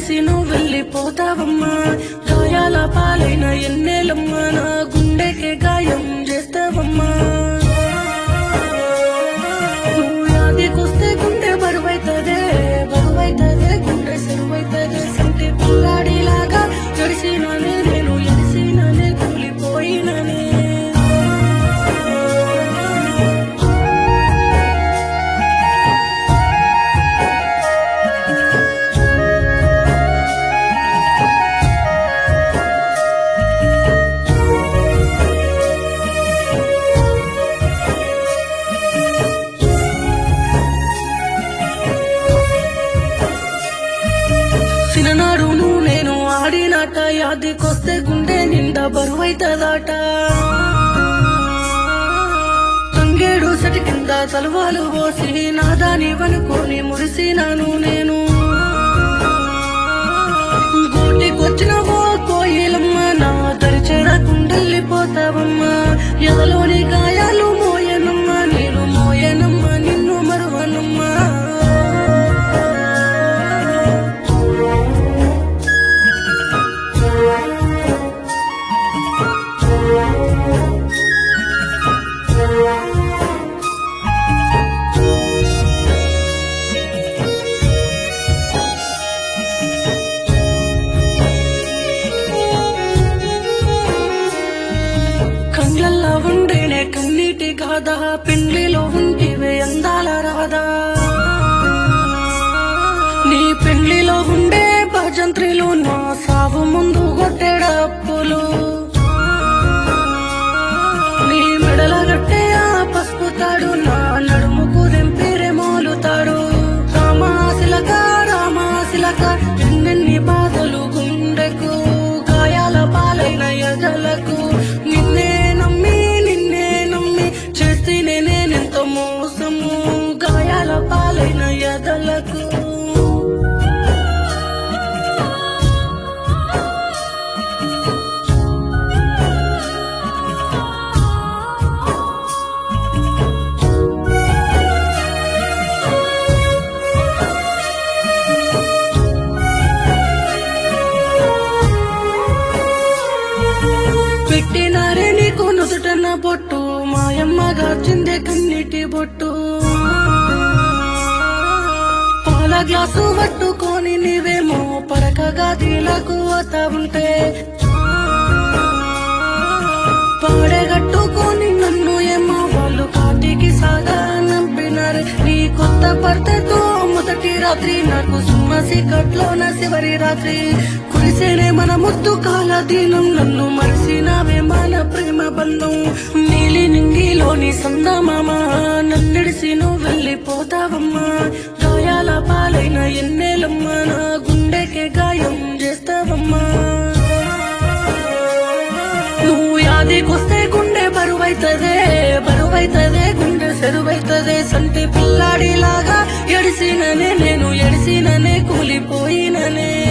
నన్నిడిసి నువ్వు వెళ్ళిపోతావమ్మా గాయాల పాలైన ఎన్నేలమ్మా నా గుండెకే గాయం చేస్తావమ్మా నువ్వు యాదికొస్తే గుండె బరువైతదే బరువైతదే గుండె సెరువైతదే సంటి పిల్లాడిలాగా జడిసినానే నేను ఎడిసినానే కూలిపోయిననే చిన్ననాడు నువ్వు నేను ఆడినాట యాదికొస్తే గుండె నిండా బరువైతదాట తంగేడు సటి కింద తలవాలు పోసి నాదాని వనుకొని మురిసినాను నేను గూటికొచ్చిన ఓ కోయిలమ్మ నా దరి చేరకుండెళ్ళిపోతావమ్మా ఎదలోని గాయాలు మోయనమ్మ నేను మోయనమ్మ నిన్ను మరువనమ్మా కండ్లల్లో ఉండేనే కన్నీటి గాథ పెండ్లిలో ఉంటివే అందాల రాధా నీ పెండ్లిలో ఉండే భజంత్రిలు నా సావు ముందు కొట్టేడప్పులు నీ మెడల గట్టే ఆ పసుపు తాడు నా నడుముకు దింపిరే మోలుతాడు రామాశిలక రామాశిలక ఎన్నెన్ని బాధలు గుండెకు గాయాల పాలైన ఎదలకు నిన్నే నమ్మి నిన్నే నమ్మి చేస్తే నేనెంత మోసము గాయాల పాలైన ఎదలకు పెట్టినారే నీకు నుదుటన్న బొట్టు మాయమ్మగా చిందే కన్నీటి బొట్టు పాల గ్లాసు పట్టుకొని నీవేమో పడకగా దీలకు వతా ఉంటే పాడగట్టుకొని నన్ను ఏమో వాళ్ళు కాటికి సాగా నంపినారు నీ కొత్త భర్తతో మొదటి రాత్రి నాకు సుమ్మసి కట్లోన చివరి రాత్రి కురిసేనే మన ముద్దు కాల దీనం నన్ను మరిసినావే మన ప్రేమ బంధం నీలి నింగిలోని సందమామ నన్నిడిసి నువ్వు వెళ్ళిపోతావమ్మా గాయాల పాలైన ఎన్నేలమ్మా నా గుండెకే గాయం చేస్తావమ్మా నువ్వు యాదికొస్తే గుండె బరువైతదే బరువైతదే గుండె సెరువైతదే సంటి పిల్లాడిలాగా ఎడిసిననే నేను ఎడిసిననే కూలిపోయిననే